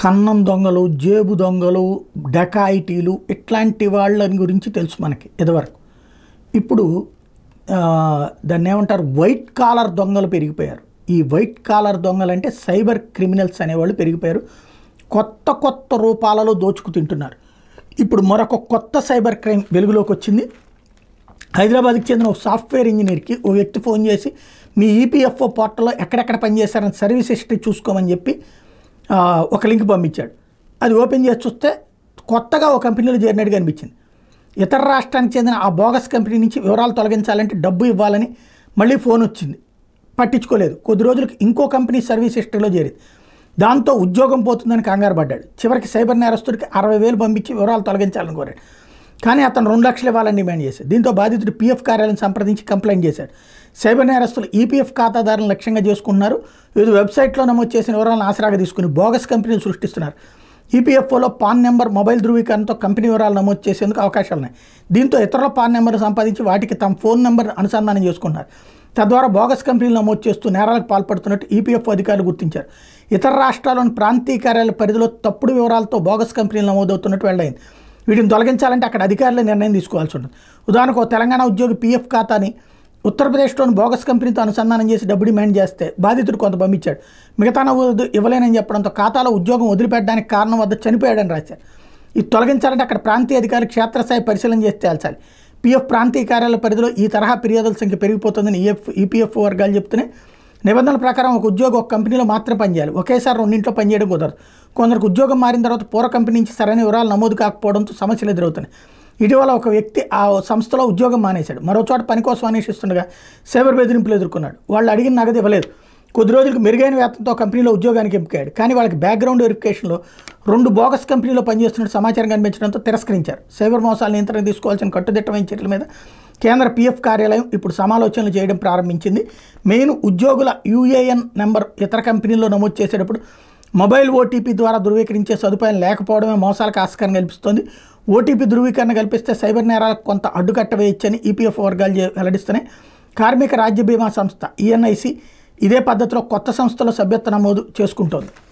కన్నం దొంగలు జేబు దొంగలు డకాయిటీలు ఇట్లాంటి వాళ్ళని గురించి తెలుసు మనకి ఇదివరకు ఇప్పుడు ఆ, దాన్ని ఏమంటారు వైట్ కాలర్ దొంగలు పెరిగిపోయారు ఈ వైట్ కాలర్ దొంగలు అంటే సైబర్ క్రిమినల్స్ అనేవాళ్ళు పెరిగిపోయారు కొత్త కొత్త రూపాలలో దోచుకు తింటున్నారు ఇప్పుడు మరొక కొత్త సైబర్ క్రైమ్ వెలుగులోకి వచ్చింది హైదరాబాద్కి చెందిన ఒక సాఫ్ట్వేర్ ఇంజనీర్కి ఓ వ్యక్తి ఫోన్ చేసి మీ ఈపీఎఫ్ఓ పోర్టల్లో ఎక్కడెక్కడ పనిచేశారని సర్వీస్ హిస్టరీ చూసుకోమని చెప్పి ఆ, ఒక లింక్ పంపించాడు అది ఓపెన్ చేసి చూస్తే కొత్తగా ఒక కంపెనీలో చేరినట్టుగా అనిపించింది ఇతర రాష్ట్రానికి చెందిన ఆ బోగస్ కంపెనీ నుంచి వివరాలు తొలగించాలంటే డబ్బు ఇవ్వాలని మళ్ళీ ఫోన్ వచ్చింది పట్టించుకోలేదు కొద్ది రోజులకు ఇంకో కంపెనీ సర్వీస్ హిస్టరీలో చేరింది దాంతో ఉద్యోగం పోతుందని కంగారు పడ్డాడు చివరికి సైబర్ నేరస్తుడికి అరవై వేలు పంపించి వివరాలు తొలగించాలని కోరాడు కానీ అతను రెండు లక్షలు ఇవ్వాలని డిమాండ్ చేశాడు దీంతో బాధితుడు పీఎఫ్ కార్యాలయం సంప్రదించి కంప్లైంట్ చేశాడు సైబర్ నేరస్తులు ఈపీఎఫ్ ఖాతాదారులను లక్ష్యంగా చేసుకుంటున్నారు వివిధ వెబ్సైట్లో నమోదు చేసిన వివరాలను ఆసరాగా తీసుకుని బోగస్ కంపెనీలు సృష్టిస్తున్నారు ఈపీఎఫ్ఓలో పాన్ నెంబర్ మొబైల్ ధృవీకరణతో కంపెనీ వివరాలు నమోదు చేసేందుకు అవకాశాలు ఉన్నాయి దీంతో ఇతరుల పాన్ నెంబర్ సంపాదించి వాటికి తమ ఫోన్ నెంబర్ అనుసంధానం చేసుకుంటున్నారు తద్వారా బోగస్ కంపెనీలు నమోదు చేస్తూ నేరాలకు పాల్పడుతున్నట్టు ఈపీఎఫ్ అధికారులు గుర్తించారు ఇతర రాష్ట్రాల్లోని ప్రాంతీయ కార్యాలయ పరిధిలో తప్పుడు వివరాలతో బోగస్ కంపెనీలు నమోదవుతున్నట్టు వెల్లడైంది వీటిని తొలగించాలంటే అక్కడ అధికారులే నిర్ణయం తీసుకోవాల్సి ఉంటుంది ఉదాహరణకు ఓ తెలంగాణ ఉద్యోగి పీఎఫ్ ఖాతాని ఉత్తరప్రదేశ్లోని బోగస్ కంపెనీతో అనుసంధానం చేసి డబ్బు డిమాండ్ చేస్తే బాధితుడు కొంత పంపించాడు మిగతా నవ్వు ఇవ్వలేనని చెప్పడంతో ఖాతాలో ఉద్యోగం వదిలిపెట్టడానికి కారణం వద్ద చనిపోయాడని రాశారు ఇది తొలగించాలంటే అక్కడ ప్రాంతీయ అధికారులు క్షేత్రస్థాయి పరిశీలన చేసి తేల్చాలి పీఎఫ్ ప్రాంతీయ కార్యాలయ పరిధిలో ఈ తరహా ఫిర్యాదుల సంఖ్య పెరిగిపోతుందని ఈఎఫ్ ఈపీఎఫ్ వర్గాలు చెప్తున్నాయి నిబంధనల ప్రకారం ఒక ఉద్యోగం ఒక కంపెనీలో మాత్రమే పనిచేయాలి ఒకేసారి రెండింట్లో పనిచేయడం కుదరదు కొందరికి ఉద్యోగం మారిన తర్వాత పూర్వ కంపెనీ నుంచి సరైన వివరాలు నమోదు కాకపోవడంతో సమస్యలు ఎదురవుతున్నాయి ఇటీవల ఒక వ్యక్తి ఆ సంస్థలో ఉద్యోగం మానేశాడు మరో చోట పని కోసం అన్వేషిస్తుండగా సైబర్ బెదిరింపులు ఎదుర్కొన్నాడు వాళ్ళు అడిగిన నగదు ఇవ్వలేదు కొద్ది రోజులకు మెరుగైన వేతనంతో కంపెనీలో ఉద్యోగానికి ఎంపికాడు కానీ వాళ్ళకి బ్యాక్గ్రౌండ్ వెరిఫికేషన్లో రెండు బోగస్ కంపెనీలో పనిచేస్తున్నట్టు సమాచారం కనిపించడంతో తిరస్కరించారు సైబర్ మోసాల నియంత్రణ తీసుకోవాల్సిన కట్టుదిట్టమైన చర్యల మీద కేంద్ర పీఎఫ్ కార్యాలయం ఇప్పుడు సమాలోచనలు చేయడం ప్రారంభించింది మెయిన్ ఉద్యోగుల యూఏఎన్ నెంబర్ ఇతర కంపెనీల్లో నమోదు చేసేటప్పుడు మొబైల్ ఓటీపీ ద్వారా ధృవీకరించే సదుపాయం లేకపోవడమే మోసాలకు ఆస్కారం కల్పిస్తోంది ఓటీపీ ధృవీకరణ కల్పిస్తే సైబర్ నేరాలకు కొంత అడ్డుకట్ట వేయొచ్చని ఈపీఎఫ్ వర్గాలు చే- వెల్లడిస్తున్నాయి కార్మిక రాజ్య బీమా సంస్థ ఈఎన్ఐసి ఇదే పద్ధతిలో కొత్త సంస్థలో సభ్యత్వ నమోదు చేసుకుంటోంది